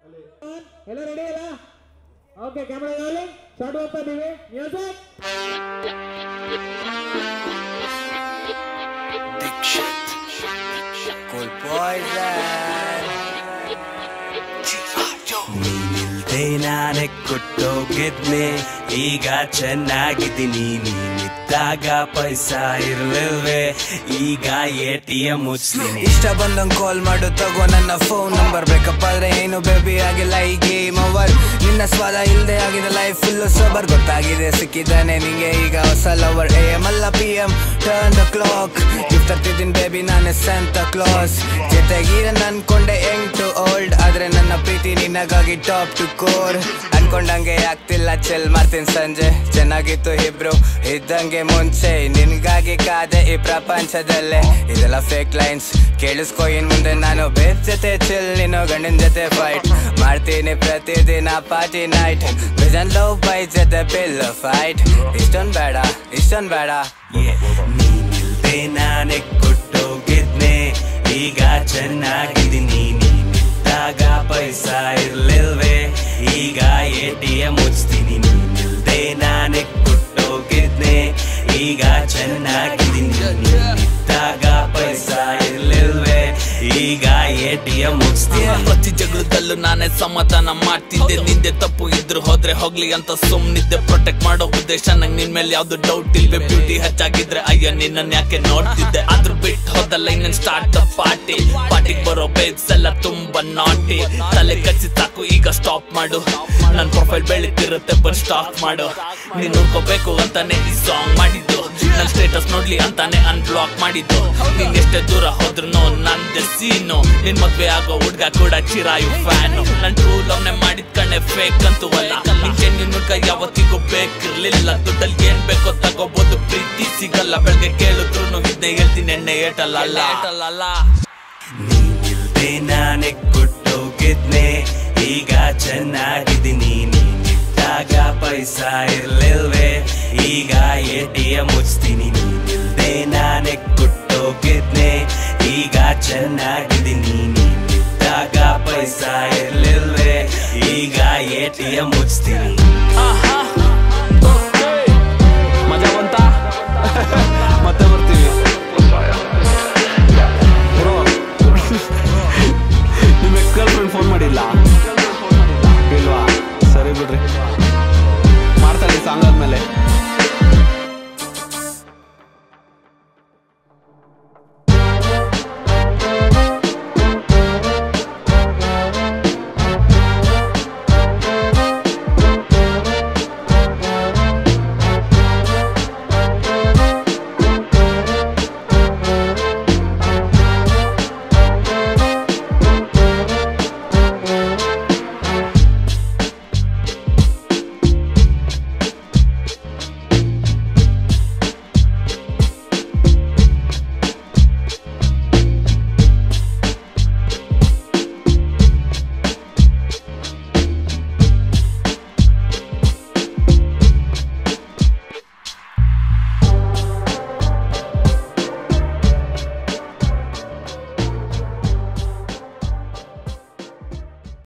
ಎಲ್ಲ ರೆಡಿ ಅಲ್ಲ okay camera rolling short ಹೋಗ್ತಾ ಇದೀವಿ ಮ್ಯೂಸಿಕ್ Cool poison ನೀನಿಲ್ದೆ ನಾನೇ ಕೊಟ್ಟೋಗಿದ್ನೆ ಈಗ ಚೆನ್ನಾಗಿದ್ದೀನಿ ನೀನಿದ್ದಾಗ ಪೈಸಾ ಇರ್ಲಿಲ್ವೇ ಈಗ ಎ ಟಿ ಎಂ ಮುಚ್ತೀನಿ ಇಷ್ಟ ಬಂದಂಗ್ ಕಾಲ್ ಮಾಡು ತಗೋ ನನ್ನ ಫೋನ್ ನಂಬರ್ ಬೇಕಪ್ಪ ಆದ್ರೆ ಏನು ಬೇಬಿ ಆಗಿಲ್ಲ ಈ ಗೇಮ್ ಓವರ್ ನಿನ್ನ ಸ್ವಾದ ಇಲ್ದೆ ಆಗಿದೆ ಲೈಫ್ ಫುಲ್ ಸೋಬರ್ ಗೊತ್ತಾಗಿದೆ ಸಿಕ್ಕಿದ್ದಾನೆ ನಿಂಗೆ ಈಗ ಹೊಸ ಲವರ್ ಎ ಎಂ ಅಲ್ಲ P M turn the clock gift ತರ್ತಿದ್ದೀನಿ ಬೇಬಿ ನಾನೇ ಸಂತ ಕ್ಲಾಸ್ ಜೊತೆಗೀರ ಅನ್ಕೊಂಡೆ ಯಂಗ್ ಟು ಓಲ್ಡ್ ಆದ್ರೆ ನನ್ನ ಪ್ರೀತಿ ನಿನಗಾಗಿ ಟಾಪ್ ಟು ಕೋರ್ ಅನ್ಕೊಂಡಂಗೆ ಆಗ್ತಿಲ್ಲ ಚೆಲ್ ಮಾಡ್ತೀನಿ ಸಂಜೆ ಚೆನ್ನಾಗಿತ್ತು ಇಬ್ರು ಇದ್ದಂಗೆ ಮುಂಚೆ ನಿನ್ಗಾಗಿ ಕಾದೆ ಈ ಪ್ರಪಂಚದಲ್ಲೇ ಇದೆಲ್ಲ ಫೇಕ್ ಲೈನ್ಸ್ ಕೇಳಿಸ್ಕೊ ಇನ್ ಮುಂದೆ ನಾನು ಬೇಬ್ ಜೊತೆ ಚಿಲ್ ನೀನು ಗಂಡನ ಜೊತೆ ಫೈಟ್ ಮಾಡ್ತೀನಿ ಪ್ರತಿದಿನ party night vision love bye ಜೊತೆ ಪಿಲ್ ಫೈಟ್ ಇಷ್ಟೊಂದ್ ಬೇಡ ಇಷ್ಟೊಂದ್ ಬೇಡ ನೀನಿಲ್ದೆ ನಾನೇ ಕೊಟ್ಟೋಗಿದ್ನೆ ಈಗ ಚೆನ್ನಾಗಿದ್ದೀನಿ ನೀನಿದ್ದಾಗ ಪೈಸಾ ಇರ್ಲಿಲ್ವೇ ಈಗ ಎ ಟಿ ಎಂ ಮುಚ್ತೀನಿ ನೀನಿಲ್ದೆ ನಾನೇ ಕೊಟ್ಟೋಗಿದ್ನೆ ಈಗ ಚೆನ್ನಾಗಿದ್ದೀನಿ ನೀನಿದ್ದಾಗ ಪೈಸಾ ಇರ್ಲಿಲ್ವೇ ಈಗ ಎ ಟಿ ಎಂ ಮುಚ್ತೀನಿ ಪ್ರತಿ ಜಗಳದಲ್ಲೂ ನಾನೇ ಸಮಾಧಾನ ಮಾಡ್ತಿದ್ದೆ ನಿಂದೆ ತಪ್ಪು ಇದ್ರು ಹೋದ್ರೆ ಹೋಗ್ಲಿ ಅಂತ ಸುಮ್ನಿದ್ದೆ ಪ್ರೊಟೆಕ್ಟ್ ಮಾಡೋ ಉದ್ದೇಶ ನಂಗೆ ನಿನ್ ಮೇಲೆ ಯಾವ್ದು ಡೌಟ್ ಇಲ್ವೇ ಬ್ಯೂಟಿ ಹೆಚ್ಚಾಗಿದ್ರೆ ಅಯ್ಯ ನಿನ್ನ ಯಾಕೆ ನೋಡ್ತಿದ್ದೆ ಆದ್ರೂ ಬಿಟ್ಟು ಹೋದಲ್ಲ ಇನ್ನೇನ್ ಸ್ಟಾರ್ಟ್ ದ ಪಾರ್ಟಿ ಪಾರ್ಟಿಗೆ ಬರೋ ಬೇಬ್ಸ್ ಎಲ್ಲ ತುಂಬಾ ನಾಟಿ ತಲೆ ಕಚ್ಚಿ ಸಾಕು ಈಗ ಸ್ಟಾಪ್ ಮಾಡು ನನ್ ಪ್ರೊಫೈಲ್ ಬೆಳಿತಿರುತ್ತೆ ಬಟ್ ಸ್ಟಾಕ್ ಮಾಡು ನೀನ್ ನೋಡ್ಕೋಬೇಕು ಅಂತಾನೆ ಈ ಸಾಂಗ್ ಮಾಡಿದ್ದು ನನ್ ಸ್ಟೇಟಸ್ ನೋಡ್ಲಿ ಅಂತಾನೆ ಅನ್ಬ್ಲಾಕ್ ಮಾಡಿದ್ದು ನೀನ್ ಎಷ್ಟೇ ದೂರ ಹೋದ್ರು ನಂದೆ ಸೀನು ನಿನ್ ಮದ್ವೆ ಆಗೋ ಹುಡ್ಗ ಕೂಡ ಚಿರಾಯು ಫ್ಯಾನು ನನ್ ಟ್ರೂ ಲವ್ನೆ ಮಾಡಿದ್ ಕಣ್ಣೆ ಫೇಕ್ ಅಂತೂ ಅಲ್ಲ ನಿಂಗೆ ನಿನ್ ಹುಡ್ಗ ಯಾವತ್ತಿಗೂ ಬೇಕಿರ್ಲಿಲ್ಲ ದುಡ್ಡಲ್ಲಿ ಏನ್ ಬೇಕೋ ತಗೋಬಹುದು ಪ್ರೀತಿ ಸಿಗಲ್ಲ ಬೆಳಗ್ಗೆ ಕೇಳಿದ್ರು ಇದನ್ನೇ ಹೇಳ್ತೀನಿ ಎಣ್ಣೆ ಏಟಲ್ಲ ಅಲ್ಲ ನೀನಿಲ್ದೆ ನಾನೇ ಕೊಟ್ಟೋಗಿದ್ನೆ ಈಗ ಚೆನ್ನಾಗಿದ್ದೀನಿ ನೀನಿದ್ದಾಗ ಪೈಸಾ ಇರ್ಲಿಲ್ವೇ ಈಗ ಎ ಟಿ ಎಂ ಮುಚ್ತೀನಿ ನೀನಿಲ್ದೆ ನಾನೇ ಕೊಟ್ಟೋಗಿದ್ನೆ ಈಗ ಚೆನ್ನಾಗಿದ್ದೀನಿ ನೀನಿದ್ದಾಗ ಪೈಸಾ ಇರ್ಲಿಲ್ವೇ ಈಗ ಎ ಟಿ ಎಂ ಮುಚ್ತೀನಿ